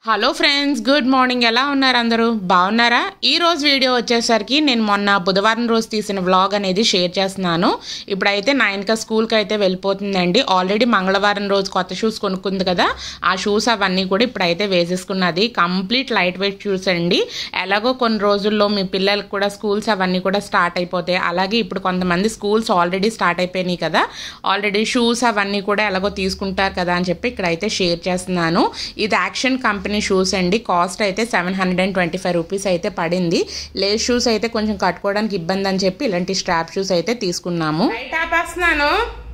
Hello friends good morning ఎలా ఉన్నారు అందరూ బాగున్నారా ఈ రోజు వీడియో వచ్చేసరికి నేను మొన్న బుధవారం రోజు తీసిన వ్లాగ్ అనేది షేర్ చేస్తున్నాను ఇప్పుడైతే నైన్కా స్కూల్కి అయితే వెళ్ళిపోతుందండి ఆల్రెడీ మంగళవారం రోజు కొత్త షూస్ కొనుక్కుంది కదా ఆ షూస్ అవన్నీ కూడా ఇప్పుడైతే వేసేసుకున్నది కంప్లీట్ లైట్ వెయిట్ షూస్ అండి ఎలాగో కొన్ని రోజుల్లో మీ పిల్లలకు కూడా స్కూల్స్ అవన్నీ కూడా స్టార్ట్ అయిపోతాయి అలాగే ఇప్పుడు కొంతమంది స్కూల్స్ ఆల్రెడీ స్టార్ట్ అయిపోయినాయి కదా ఆల్రెడీ షూస్ అవన్నీ కూడా ఎలాగో తీసుకుంటారు కదా అని చెప్పి ఇక్కడైతే షేర్ చేస్తున్నాను ఇది యాక్షన్ కంపెనీ షూస్ అండి కాస్ట్ అయితే seven hundred and twenty five rupees అయితే పడింది లేస్ షూస్ అయితే కొంచెం కట్టుకోవడానికి ఇబ్బంది అని చెప్పి ఇలాంటి స్ట్రాప్ షూస్ అయితే తీసుకున్నాము ఆపేస్తున్నాను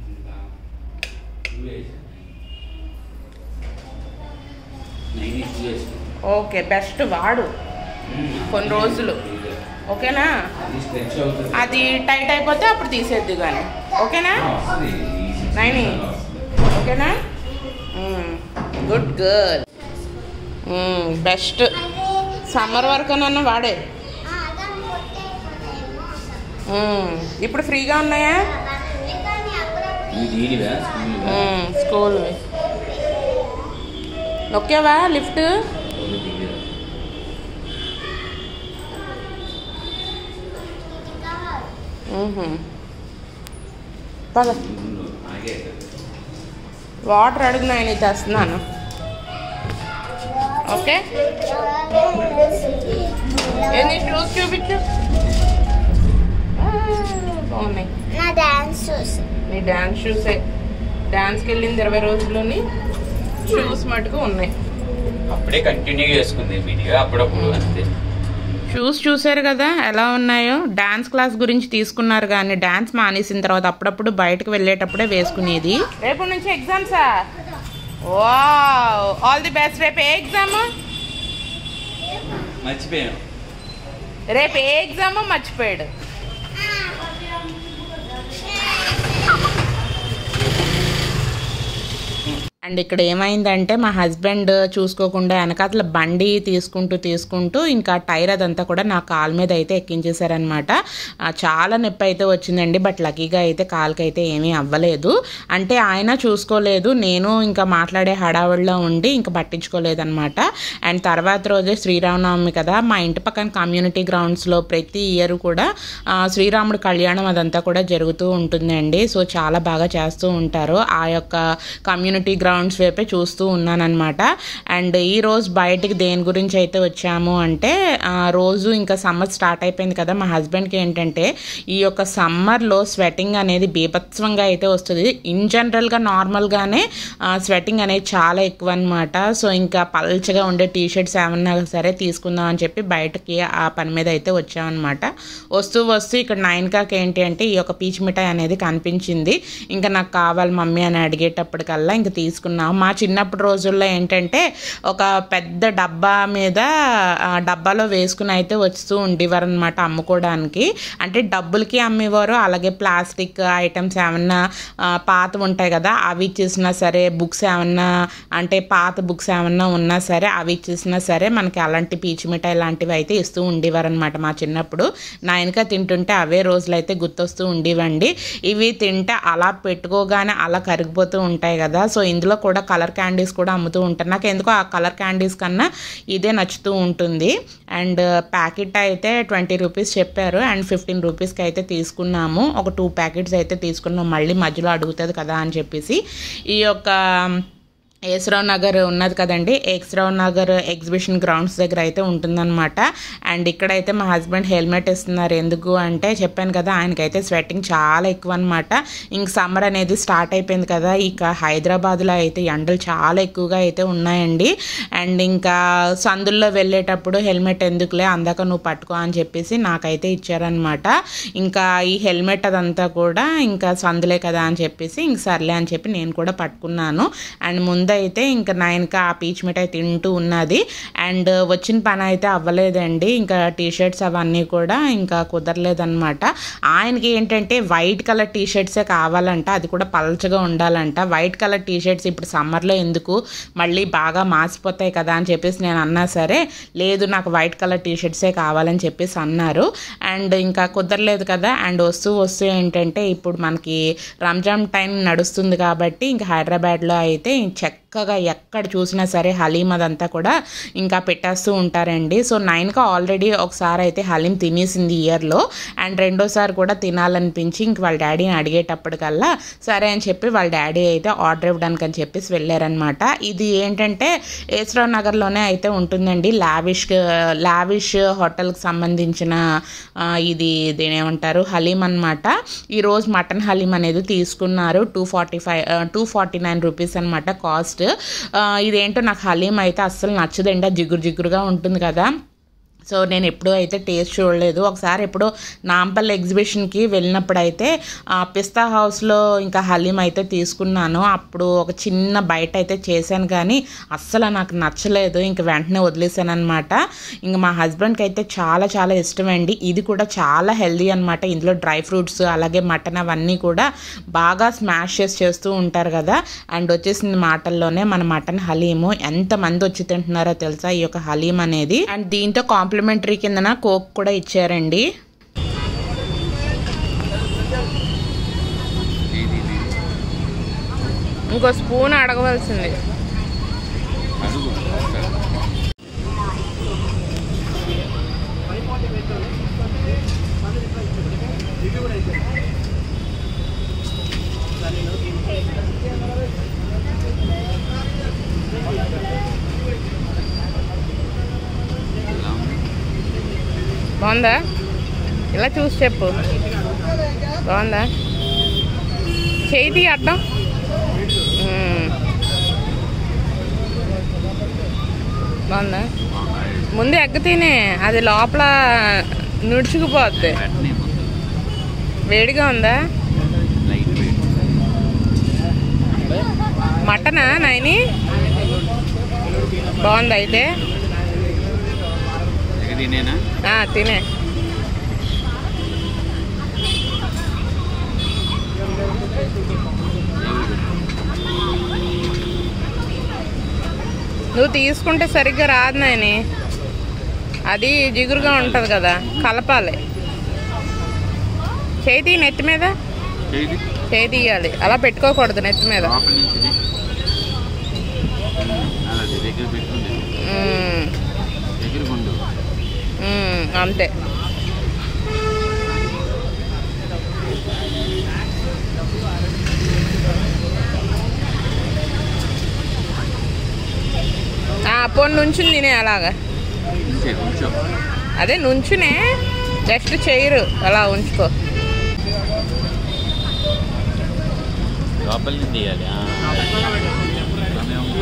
ఓకే బెస్ట్ వాడు కొన్ని రోజులు ఓకేనా అది టైట్ అయిపోతే అప్పుడు తీసేద్దు కానీ ఓకేనా నైని ఓకేనా గుడ్ గర్ల్ బెస్ట్ సమ్మర్ వరకు నన్ను వాడే మ్మ్. ఇప్పుడు ఫ్రీగా ఉన్నాయా మ్మ్, స్కూల్ నొక్కావా లిఫ్ట్ మ్మ్హ్మ్. పద వాటర్ అడుగున్నాయి నేను తెస్తున్నాను ఓకే ఏంది షూస్ చూపించు ఆ, బాగున్నాయి నా డాన్స్ చూసి నీ డ్యాన్స్ షూసే డ్యాన్స్కి వెళ్ళింది ఇరవై రోజుల్లోని షూస్ మటుకు ఉన్నాయి అప్పుడే కంటిన్యూ చేసుకుంది వీడియో అప్పుడప్పుడు అంతే షూస్ చూసారు కదా ఎలా ఉన్నాయో డాన్స్ క్లాస్ గురించి తీసుకున్నారు కానీ డాన్స్ మానేసిన తర్వాత అప్పుడప్పుడు బయటకు వెళ్ళేటప్పుడే వేసుకునేది రేపు నుంచి ఎగ్జామ్సా వా ఆల్ ది బెస్ట్ రేపు ఏ ఎగ్జామ్ మర్చిపోయాను రేపు ఏ ఎగ్జామ్ మర్చిపోయాడు అండ్ ఇక్కడ ఏమైందంటే మా హస్బెండ్ చూసుకోకుండా వెనకాతల బండి తీసుకుంటూ తీసుకుంటూ ఇంకా టైర్ అదంతా కూడా నా కాలు మీద అయితే ఎక్కించేశారనమాట చాలా నొప్పి అయితే వచ్చిందండి బట్ లక్కీగా అయితే కాలుకి అయితే ఏమీ అవ్వలేదు అంటే ఆయన చూసుకోలేదు నేను ఇంకా మాట్లాడే హడావుడిలో ఉండి ఇంకా పట్టించుకోలేదన్నమాట అండ్ తర్వాత రోజే శ్రీరామనవమి కదా మా ఇంటి పక్కన కమ్యూనిటీ గ్రౌండ్స్లో ప్రతి ఇయర్ కూడా ఆ, శ్రీరాముడి కళ్యాణం అదంతా కూడా జరుగుతూ ఉంటుందండి సో చాలా బాగా చేస్తూ ఉంటారు ఆ యొక్క కమ్యూనిటీ గ్రౌండ్స్ వైపే చూస్తూ ఉన్నానన్నమాట అండ్ ఈ రోజు బయటికి దేని గురించి అయితే వచ్చాము అంటే ఆ, రోజు ఇంకా సమ్మర్ స్టార్ట్ అయిపోయింది కదా మా హస్బెండ్కి ఏంటంటే ఈ యొక్క సమ్మర్లో స్వెటింగ్ అనేది బీభత్సంగా అయితే వస్తుంది ఇన్ జనరల్గా నార్మల్గానే స్వెటింగ్ అనేది చాలా ఎక్కువ అనమాట సో ఇంకా పల్చగా ఉండే టీ షర్ట్స్ ఏమన్నా సరే తీసుకుందాం అని చెప్పి బయటకి ఆ పని మీద అయితే వచ్చామన్నమాట వస్తూ వస్తూ ఇక్కడ నైన్కాకి ఏంటి అంటే ఈ యొక్క పీచ్ మిఠాయి అనేది కనిపించింది ఇంకా నాకు కావాలి మమ్మీ అని అడిగేటప్పటికల్లా ఇంకా తీసుకున్నాం మా చిన్నప్పుడు రోజుల్లో ఏంటంటే ఒక పెద్ద డబ్బా మీద ఆ డబ్బాలో వేసుకుని అయితే వస్తూ ఉండేవారు అనమాట అమ్ముకోవడానికి అంటే డబ్బులకి అమ్మేవారు అలాగే ప్లాస్టిక్ ఐటమ్స్ ఏమన్నా ఆ, పాత ఉంటాయి కదా అవి ఇచ్చేసినా సరే బుక్స్ ఏమన్నా అంటే పాత బుక్స్ ఏమన్నా ఉన్నా సరే అవి ఇచ్చేసినా సరే మనకి అలాంటి పీచు మిఠాయి లాంటివి అయితే ఇస్తూ ఉండేవారు అనమాట మా చిన్నప్పుడు నాయనక తింటుంటే అవే రోజులు అయితే గుర్తొస్తూ ఉండేవండి ఇవి తింటే అలా పెట్టుకోగానే అలా కరిగిపోతూ ఉంటాయి కదా సో ఇందులో కూడా కలర్ క్యాండీస్ కూడా అమ్ముతూ ఉంటారు నాకు ఎందుకో ఆ కలర్ క్యాండీస్ కన్నా ఇదే నచ్చుతూ ఉంటుంది అండ్ ప్యాకెట్ అయితే ట్వంటీ రూపీస్ చెప్పారు అండ్ ఫిఫ్టీన్ రూపీస్కి అయితే తీసుకున్నాము ఒక టూ ప్యాకెట్స్ అయితే తీసుకున్నాం మళ్ళీ మధ్యలో అడుగుతుంది కదా అని చెప్పేసి ఈ యొక్క ఏసరావు నగర్ ఉన్నది కదండి ఏసరావు నగర్ ఎగ్జిబిషన్ గ్రౌండ్స్ దగ్గర అయితే ఉంటుందన్నమాట అండ్ ఇక్కడైతే మా హస్బెండ్ హెల్మెట్ ఇస్తున్నారు ఎందుకు అంటే చెప్పాను కదా ఆయనకైతే స్వెట్టింగ్ చాలా ఎక్కువ అనమాట ఇంక సమ్మర్ అనేది స్టార్ట్ అయిపోయింది కదా ఇక హైదరాబాద్లో అయితే ఎండలు చాలా ఎక్కువగా అయితే ఉన్నాయండి అండ్ ఇంకా సందుల్లో వెళ్ళేటప్పుడు హెల్మెట్ ఎందుకులే అందాక నువ్వు పట్టుకో అని చెప్పేసి నాకైతే ఇచ్చారనమాట ఇంకా ఈ హెల్మెట్ అదంతా కూడా ఇంకా సందులే కదా అని చెప్పేసి ఇంక సర్లే అని చెప్పి నేను కూడా పట్టుకున్నాను అండ్ ముందైతే ఇంకా నైన్కి ఆ పీచ్ మిఠాయి తింటూ ఉన్నది అండ్ వచ్చిన పని అయితే అవ్వలేదండి ఇంకా టీ షర్ట్స్ అవన్నీ కూడా ఇంకా కుదరలేదన్నమాట ఆయనకి ఏంటంటే వైట్ కలర్ టీ షర్ట్సే కావాలంట అది కూడా పల్చగా ఉండాలంట వైట్ కలర్ టీ షర్ట్స్ ఇప్పుడు సమ్మర్లో ఎందుకు మళ్ళీ బాగా మాసిపోతాయి కదా అని చెప్పేసి నేను అన్నా సరే లేదు నాకు వైట్ కలర్ టీ షర్ట్సే కావాలని చెప్పేసి అన్నారు అండ్ ఇంకా కుదరలేదు కదా అండ్ వస్తూ వస్తూ ఏంటంటే ఇప్పుడు మనకి రంజాన్ టైం నడుస్తుంది కాబట్టి ఇంకా హైదరాబాద్లో అయితే చక్క చక్కగా ఎక్కడ చూసినా సరే హలీం అదంతా కూడా ఇంకా పెట్టేస్తూ ఉంటారండి సో నైన్కి ఆల్రెడీ ఒకసారి అయితే హలీం తినేసింది ఇయర్లో అండ్ రెండోసారి కూడా తినాలనిపించి ఇంక వాళ్ళ డాడీని అడిగేటప్పటికల్లా సరే అని చెప్పి వాళ్ళ డాడీ అయితే ఆర్డర్ ఇవ్వడానికి అని చెప్పేసి వెళ్ళారనమాట ఇది ఏంటంటే ఏస్రావ్ నగర్లోనే అయితే ఉంటుందండి లావిష్ లావిష్ హోటల్కి సంబంధించిన ఆ, ఇది దీని ఏమంటారు హలీం అనమాట ఈరోజు మటన్ హలీం అనేది తీసుకున్నారు two forty five two forty nine rupees అనమాట కాస్ట్ ఇదేంటో నాకు హలీం అయితే అస్సలు నచ్చదండి అది జిగురు జిగురుగా ఉంటుంది కదా సో నేను ఎప్పుడూ అయితే టేస్ట్ చూడలేదు ఒకసారి ఎప్పుడో నాంపల్లి ఎగ్జిబిషన్కి వెళ్ళినప్పుడు అయితే ఆ, పిస్తా హౌస్లో ఇంకా హలీం అయితే తీసుకున్నాను అప్పుడు ఒక చిన్న బయట అయితే చేశాను కానీ అస్సలు నాకు నచ్చలేదు ఇంక వెంటనే వదిలేసాను అనమాట ఇంక మా హస్బెండ్కి అయితే చాలా చాలా ఇష్టం అండి ఇది కూడా చాలా హెల్దీ అనమాట ఇందులో డ్రై ఫ్రూట్స్ అలాగే మటన్ అవన్నీ కూడా బాగా స్మాష్ చేసి చేస్తూ ఉంటారు కదా అండ్ వచ్చేసింది మాటల్లోనే మన మటన్ హలీము ఎంతమంది వచ్చి తింటున్నారో తెలుసా ఈ యొక్క హలీం అనేది అండ్ దీంతో కాంప్లిమెంటరీ కిందన కోక్ కూడా ఇచ్చారండి ఇంకో స్పూన్ అడగవలసింది అడుగు ఎలా ఉంది? బాగుందా ఇలా చూసి చెప్పు బాగుందా చేతి అడ్డం మ్మ్. బాగుందా ముందు ఎగ్గ తినే అది లోపల నుడుచుకుపోద్ది వెంటనే ముందు వేడిగా ఉందా లైట్ వెయిట్ మటనా నాయని బాగుంది అయితే ఇక తినేనా ఆ, తినే నువ్వు తీసుకుంటే సరిగ్గా రాదు నాయని అది జిగురుగా ఉంటుంది కదా కలపాలి చేతి నెత్తి మీద చేయి చేయి తీయాలి అలా పెట్టుకోకూడదు నెత్తి మీద లోపల నుంచి ఇది. ఉమ్, అలాగే దగ్గర పెట్టుకుంది మ్మ్. దగ్గర కొండు మ్మ్, అంతే ఆ, పోనీ నుంచుని తినే అలాగా ఇంకే కొంచెం అదే నుంచునే జస్ట్ చేయరు అలా ఉంచుకో లోపల నుంచి తీయాలి ఆ, ఆమె ఉంది.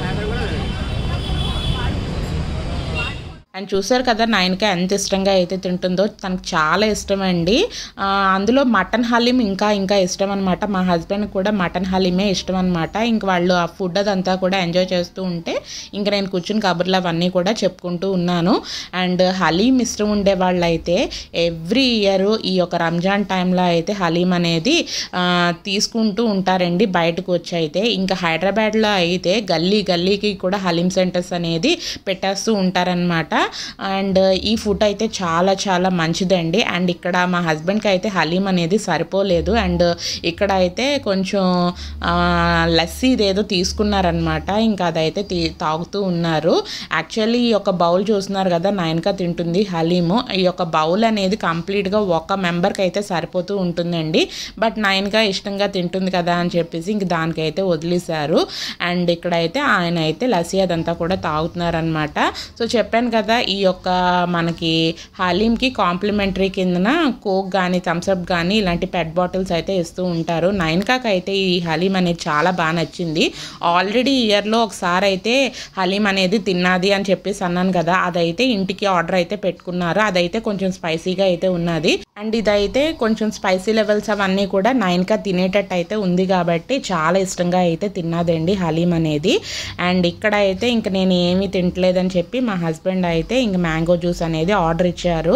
అండ్ చూసారు కదా నైన్కి ఎంత ఇష్టంగా అయితే తింటుందో తనకు చాలా ఇష్టం అండి ఆ, అందులో మటన్ హలీం ఇంకా ఇంకా ఇష్టం అనమాట మా హస్బెండ్ కూడా మటన్ హలీమే ఇష్టం అనమాట ఇంక వాళ్ళు ఆ ఫుడ్ అదంతా కూడా ఎంజాయ్ చేస్తూ ఉంటే ఇంక నేను కూర్చుని కబుర్లు అవన్నీ కూడా చెప్పుకుంటూ ఉన్నాను అండ్ హలీం ఇష్టం ఉండే వాళ్ళు అయితే ఎవ్రీ ఇయర్ ఈ యొక్క రంజాన్ టైంలో అయితే హలీం అనేది ఆ, తీసుకుంటూ ఉంటారండి బయటకు వచ్చి అయితే ఇంకా హైదరాబాద్లో అయితే గల్లీ గల్లీకి కూడా హలీం సెంటర్స్ అనేది పెట్టేస్తూ ఉంటారనమాట అండ్ ఈ ఫుడ్ అయితే చాలా చాలా మంచిదండి అండ్ ఇక్కడ మా హస్బెండ్కి అయితే హలీం అనేది సరిపోలేదు అండ్ ఇక్కడ అయితే కొంచెం ఆ, లస్సీ ఇదేదో తీసుకున్నారనమాట ఇంకా అదైతే తీ తాగుతూ ఉన్నారు యాక్చువల్లీ ఈ యొక్క బౌల్ చూస్తున్నారు కదా నైన్కా తింటుంది హలీము ఈ యొక్క బౌల్ అనేది కంప్లీట్గా ఒక మెంబర్కి అయితే సరిపోతూ ఉంటుందండి బట్ నైన్గా ఇష్టంగా తింటుంది కదా అని చెప్పేసి ఇంక దానికైతే వదిలేశారు అండ్ ఇక్కడైతే ఆయన అయితే లస్సీ అదంతా కూడా తాగుతున్నారనమాట సో చెప్పాను కదా ఈ యొక్క మనకి హలీంకి కాంప్లిమెంటరీ కిందన కోక్ కానీ థమ్స్అప్ కానీ ఇలాంటి పెట్ బాటిల్స్ అయితే ఇస్తూ ఉంటారు నైన్కాకి అయితే ఈ హలీం అనేది చాలా బాగా నచ్చింది ఆల్రెడీ ఇయర్లో ఒకసారి అయితే హలీం అనేది తిన్నది అని చెప్పేసి అన్నాను కదా అదైతే ఇంటికి ఆర్డర్ అయితే పెట్టుకున్నారు అదైతే కొంచెం స్పైసీగా అయితే ఉన్నది అండ్ ఇదైతే కొంచెం స్పైసీ లెవెల్స్ అవన్నీ కూడా నైన్కా తినేటట్టు అయితే ఉంది కాబట్టి చాలా ఇష్టంగా అయితే తిన్నదండి హలీం అనేది అండ్ ఇక్కడ అయితే ఇంక నేను ఏమీ తింటలేదని చెప్పి మా హస్బెండ్ అయితే ఇంక మ్యాంగో జ్యూస్ అనేది ఆర్డర్ ఇచ్చారు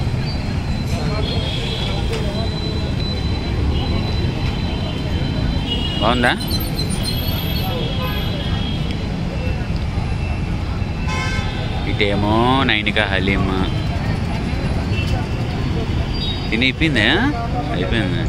బాగుందా ఇటేమో నైనికా హలీం తిని అయిపోయిందా అయిపోయింది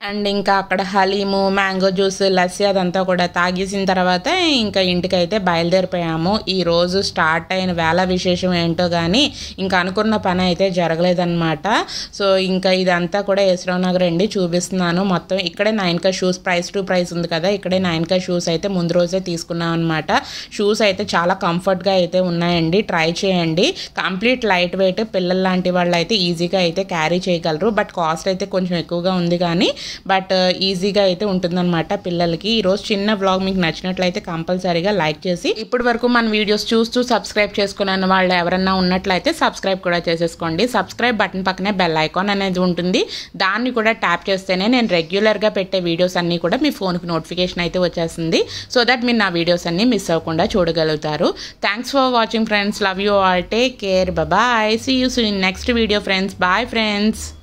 అండ్ ఇంకా అక్కడ హలీము మ్యాంగో జ్యూస్ లస్సీ అదంతా కూడా తాగేసిన తర్వాత ఇంకా ఇంటికైతే బయలుదేరిపోయాము ఈ రోజు స్టార్ట్ అయిన వేళ విశేషం ఏంటో కానీ ఇంకా అనుకున్న పని అయితే జరగలేదన్నమాట సో ఇంకా ఇదంతా కూడా యశ్రావ్ నగర్ అండి చూపిస్తున్నాను మొత్తం ఇక్కడే నైన్కా షూస్ ప్రైస్ టు ప్రైస్ ఉంది కదా ఇక్కడే నైన్కా షూస్ అయితే ముందు రోజే తీసుకున్నాం అనమాట షూస్ అయితే చాలా కంఫర్ట్గా అయితే ఉన్నాయండి ట్రై చేయండి కంప్లీట్ లైట్ వెయిట్ పిల్లల లాంటి వాళ్ళు అయితే ఈజీగా అయితే క్యారీ చేయగలరు బట్ కాస్ట్ అయితే కొంచెం ఎక్కువగా ఉంది కానీ బట్ ఈజీగా అయితే ఉంటుందన్నమాట పిల్లలకి ఈరోజు చిన్న బ్లాగ్ మీకు నచ్చినట్లయితే కంపల్సరీగా లైక్ చేసి ఇప్పటి వరకు మన వీడియోస్ చూస్తూ సబ్స్క్రైబ్ చేసుకున్న వాళ్ళు ఎవరన్నా ఉన్నట్లయితే సబ్స్క్రైబ్ కూడా చేసేసుకోండి సబ్స్క్రైబ్ బటన్ పక్కనే బెల్ ఐకాన్ అనేది ఉంటుంది దాన్ని కూడా ట్యాప్ చేస్తేనే నేను రెగ్యులర్గా పెట్టే వీడియోస్ అన్నీ కూడా మీ ఫోన్కి నోటిఫికేషన్ అయితే వచ్చేస్తుంది సో దట్ మీరు నా వీడియోస్ అన్నీ మిస్ అవ్వకుండా చూడగలుగుతారు thanks for watching friends love you all take care bye see you see next video friends bye friends